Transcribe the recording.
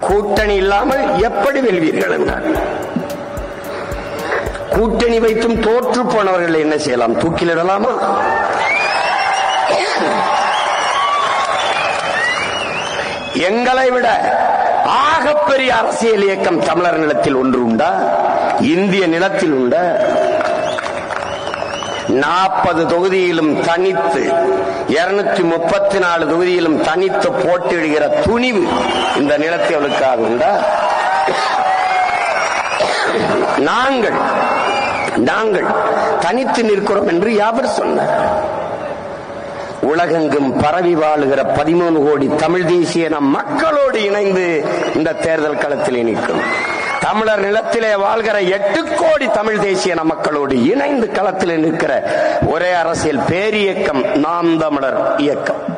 கூட்டணி இல்லாமல் எப்படி வெல்வீர்கள் என்றார் கூட்டணி வைத்தும் தோற்று போனவர்கள் என்ன செய்யலாம் தூக்கிலிடலாமா எங்களை விட ஆகப்பெரிய அரசியல் இயக்கம் தமிழர் நிலத்தில் ஒன்று உண்டா இந்திய நிலத்தில் உண்டா நாற்பது தொகுதியிலும் தனித்து இருநூத்தி முப்பத்தி நாலு தொகுதியிலும் தனித்து போட்டியிடுகிற துணிவு இந்த நிலத்தவளுக்காக உண்டா நாங்கள் நாங்கள் தனித்து நிற்கிறோம் என்று யாவர் சொன்னார் உலகெங்கும் பரவி வாழுகிற பதிமூணு கோடி தமிழ் தேசிய நம் மக்களோடு இணைந்து இந்த தேர்தல் களத்திலே நிற்கும் தமிழர் நிலத்திலே வாழ்கிற எட்டு கோடி தமிழ் தேசிய நம் மக்களோடு இணைந்து களத்திலே நிற்கிற ஒரே அரசியல் பேரியக்கம் நாம் தமிழர் இயக்கம்